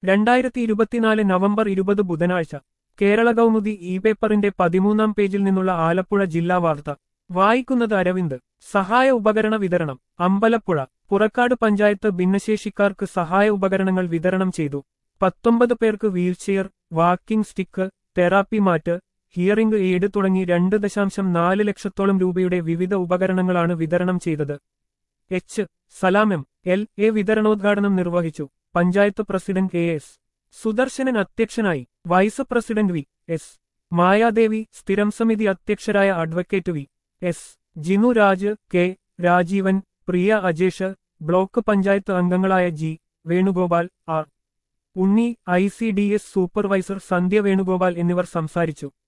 രണ്ടായിരത്തി ഇരുപത്തിനാല് നവംബർ ഇരുപത് ബുധനാഴ്ച കേരള കൗമുദി ഇ പേപ്പറിന്റെ പതിമൂന്നാം പേജിൽ നിന്നുള്ള ആലപ്പുഴ ജില്ലാ വാർത്ത വായിക്കുന്നത് അരവിന്ദ് സഹായ ഉപകരണ വിതരണം അമ്പലപ്പുഴ പുറക്കാട് പഞ്ചായത്ത് ഭിന്നശേഷിക്കാർക്ക് സഹായ ഉപകരണങ്ങൾ വിതരണം ചെയ്തു പത്തൊമ്പത് പേർക്ക് wheelchair walking stick therapy mat hearing aid തുടങ്ങി രണ്ട് ദശാംശം നാല് ലക്ഷത്തോളം രൂപയുടെ വിവിധ ഉപകരണങ്ങളാണ് വിതരണം ചെയ്തത് H Salam M L A വിതരണോദ്ഘാടനം നിർവഹിച്ചു panchayat president A S Sudarsanan അധ്യക്ഷനായി vice president V S Mayadevi സ്ഥിരം സമിതി അധ്യക്ഷരായ advocate V S Jinu Raj K Rajeevan Priya Ajesh block panchayat അംഗങ്ങളായ G Venugopal R Unni I C D S supervisor Sandhya Venugopal എന്നിവർ സംസാരിച്ചു